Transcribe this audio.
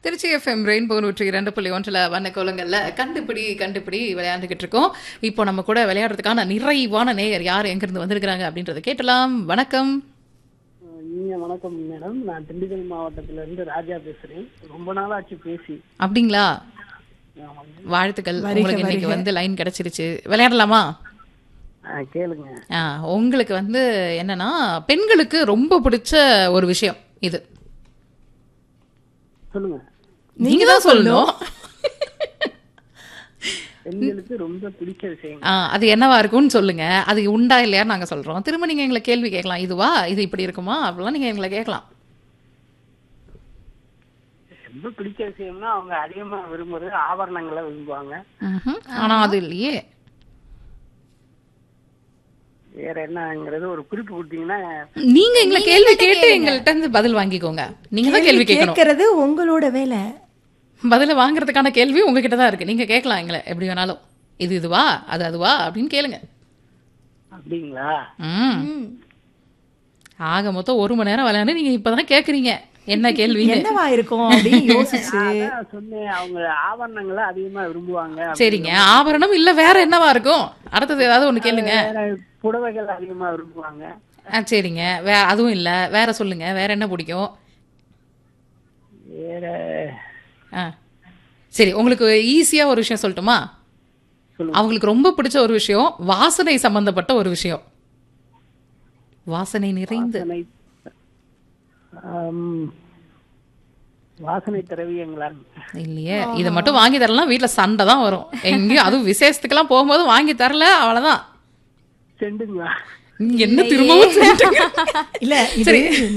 Trichy FM rainbow நூற்றி இரண்டு புள்ளி ஒன்றில் வண்ண கோலங்களில் கண்டுபிடி கண்டுபிடி விளையாண்டுக்கிட்டு இருக்கோம் இப்போ நம்ம கூட விளையாடுறதுக்கான நிறைவான நேயர் யார் எங்கிருந்து வந்திருக்கிறாங்க அப்படின்றத கேட்டலாம் வணக்கம் நீங்க வணக்கம் மேடம் நான் திண்டுக்கல் மாவட்டத்துல இருந்து ராஜா பேசுறேன் ரொம்ப நாளாச்சு பேசி அப்படிங்களா ஆமாங்க. வாழ்த்துக்கள் உங்களுக்கு இன்னைக்கு வந்து லைன் கிடைச்சிருச்சு விளையாடலாமா ஆ, கேளுங்க ஆ, உங்களுக்கு வந்து என்னன்னா பெண்களுக்கு ரொம்ப பிடிச்ச ஒரு விஷயம் இது சொல்லுங்க நீங்க தான் சொல்லணும் பெண்களுக்கு ரொம்ப பிடிச்ச விஷயம் ஆ, அது என்னவா இருக்கும்னு சொல்லுங்க அது உண்டா இல்லையா நாங்க சொல்றோம் திரும்ப நீங்க எங்களை கேள்வி கேட்கலாம் இதுவா இது இப்படி இருக்குமா அப்படிலாம் நீங்க எங்களை கேட்கலாம் ரொம்ப பிடிச்ச விஷயம்னா அவங்க அதிகமா விரும்புறது ஆபரணங்களை விரும்புவாங்க ம்ஹும். ஆனா அது இல்லையே வேற என்னங்கிறது ஒரு குறிப்பு கொடுத்தீங்கன்னா நீங்க எங்களை கேள்வி கேட்டு எங்கள்கிட்ட இருந்து பதில் வாங்கிக்கோங்க நீங்க தான் கேள்வி கேட்கணும் கேட்கறது உங்களோட வேலை பதில வாங்குறதுக்கான கேள்வி உங்ககிட்ட தான் இருக்கு நீங்க கேட்கலாம் எங்களை எப்படி வேணாலும் இது இதுவா அது அதுவா அப்படின்னு கேளுங்க அப்படிங்களா ம் ஆக மொத்தம் ஒரு மணி நேரம் விளையாண்டு நீங்க இப்பதான் கேக்குறீங்க என்ன கேள்வின்னு என்னவா இருக்கும் அப்படின்னு யோசிச்சு அதான் சொன்னேன் அவங்க ஆபரணங்களை அதிகமா விரும்புவாங்க சரிங்க ஆபரணம் இல்ல வேற என்னவா இருக்கும் அடுத்தது ஏதாவது ஒண்ணு கேளுங்க வேற புடவைகள் அதிகமா விரும்புவாங்க ஆ சரிங்க வே அதுவும் இல்ல வேற சொல்லுங்க வேற என்ன பிடிக்கும் வேற ஆ சரி உங்களுக்கு ஈஸியா ஒரு விஷயம் சொல்லட்டுமா சொல்லுங்க. அவங்களுக்கு ரொம்ப பிடிச்ச ஒரு விஷயம் வாசனை சம்பந்தப்பட்ட ஒரு விஷயம் வாசனை நிறைந்து வாசனை ஆம், வாசனை திரவியங்களா இல்லையே இதை மட்டும் வாங்கி தரலாம் வீட்ல சண்டை தான் வரும் எங்கேயும் அதுவும் விசேஷத்துக்கெல்லாம் போகும்போது வாங்கி தரல அவ்வளவுதான் செண்டுங்களா என்ன திரும்பவும் சொல்லிட்டீங்க? இல்ல இது